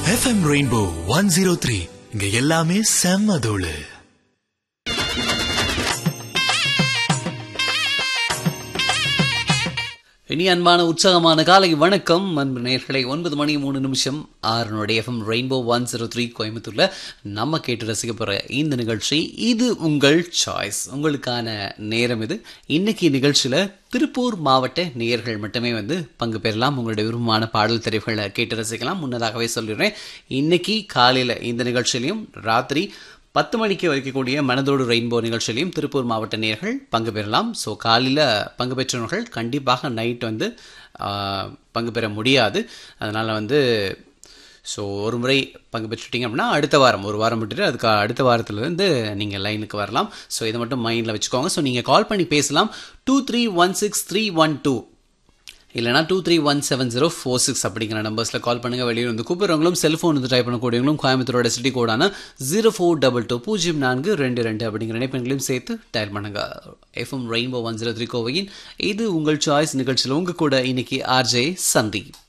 FM rainbow one zero three இங்க எல்லாமே செம்ம தோளு இனி அன்பான உற்சாகமான காலை வணக்கம் அன்பு நேர்களை ஒன்பது மணி மூணு நிமிஷம் ஆறுனுடைய FM rainbow one zero three கோயம்புத்தூர்ல நம்ம கேட்டு ரசிக்க போற இந்த நிகழ்ச்சி இது உங்கள் சாய்ஸ் உங்களுக்கான நேரம் இது இன்னைக்கு நிகழ்ச்சியில திருப்பூர் மாவட்ட நேயர்கள் மட்டுமே வந்து பங்கு பெறலாம் உங்களுடைய விருப்பமான பாடல் தெரிவுகளை கேட்டு ரசிக்கலாம் முன்னதாகவே சொல்லிடுறேன் இன்னைக்கு காலையில இந்த நிகழ்ச்சியிலையும் ராத்திரி பத்து மணிக்கு வைக்கக்கூடிய மனதோடு ரெயின்போ நிகழ்ச்சியிலையும் திருப்பூர் மாவட்ட நேயர்கள் பங்கு பெறலாம் ஸோ காலையில் பங்கு பெற்றவர்கள் கண்டிப்பாக நைட் வந்து ஆ, பங்கு பெற முடியாது அதனால் வந்து ஸோ ஒரு முறை பங்கு பெற்றுட்டீங்க அப்படின்னா அடுத்த வாரம் ஒரு வாரம் விட்டுட்டு அதுக்கு அடுத்த வாரத்துலேருந்து நீங்கள் லைனுக்கு வரலாம் ஸோ இதை மட்டும் மைண்டில் வச்சுக்கோங்க ஸோ நீங்கள் கால் பண்ணி பேசலாம் two three one six three one two இல்லைனா two three one seven zero four six அப்படிங்கிற நம்பர்ஸில் கால் பண்ணுங்க வெளியே வந்து கூப்பிட்றவங்களும் செல்ஃபோன் வந்து டைப் பண்ணக்கூடியவங்களும் கோயம்புத்தூரோட சிட்டி கோடான ஜீரோ ஃபோர் டபுள் டூ பூஜ்ஜியம் நான்கு ரெண்டு ரெண்டு அப்படிங்கிற இணைப்பெண்களையும் சேர்த்து டயல் பண்ணுங்க FM rainbow one zero three கோவையின் இது உங்கள் சாய்ஸ் நிகழ்ச்சியில் உங்க கூட இன்னைக்கு ஆர்ஜே சந்தீப்